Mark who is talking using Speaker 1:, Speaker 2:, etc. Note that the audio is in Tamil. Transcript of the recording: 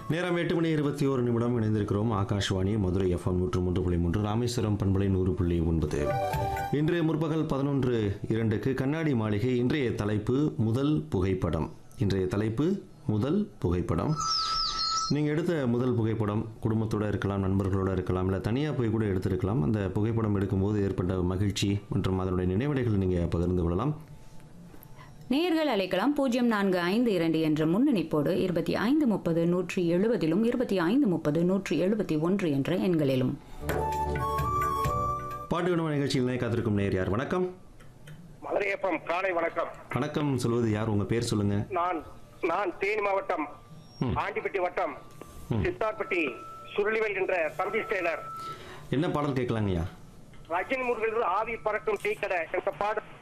Speaker 1: நேரம் எட்டு மணி இருபத்தி ஒரு நிமிடம் இணைந்திருக்கிறோம் ஆகாஷ்வாணி மதுரை எஃப்எம் நூற்று மூன்று புள்ளி மூன்று ராமேஸ்வரம் பண்பலை நூறு புள்ளி ஒன்பது இன்றைய முற்பகல் பதினொன்று இரண்டுக்கு கண்ணாடி மாளிகை இன்றைய தலைப்பு முதல் புகைப்படம் இன்றைய தலைப்பு முதல் புகைப்படம் நீங்கள் எடுத்த முதல் புகைப்படம் குடும்பத்தோடு இருக்கலாம் நண்பர்களோடு இருக்கலாம் இல்லை தனியாக போய் கூட எடுத்திருக்கலாம் அந்த புகைப்படம் எடுக்கும்போது ஏற்பட்ட மகிழ்ச்சி மற்றும் அதனுடைய நினைவடைகள் நீங்கள் பகிர்ந்து கொள்ளலாம்
Speaker 2: நேயர்கள் அழைக்கலாம் பூஜ்ஜியம் நான்கு ஐந்து இரண்டு என்ற முன்னணிப்போடு இருபத்தி ஐந்து முப்பது நூற்றி எழுபதிலும் இருபத்தி ஐந்து முப்பது நூற்றி எழுபத்தி ஒன்று என்ற எண்களிலும்
Speaker 1: பாட்டு விடும நிகழ்ச்சியில் காத்திருக்கும் நேர் யார் வணக்கம்
Speaker 3: மதுரையப்பம் காலை வணக்கம்
Speaker 1: வணக்கம் சொல்வது யார் உங்கள் பேர் சொல்லுங்கள்
Speaker 3: நான் நான் தேனி மாவட்டம் ஆண்டிப்பட்டி வட்டம் சித்தார்பட்டி சுருளிவேல் என்ற தம்பி டெய்லர்
Speaker 1: என்ன பாடல் கேட்கலாங்கய்யா
Speaker 3: ரஜினி முருகன் ஆவி பறக்கும் டீ கடை என்ற பாடல்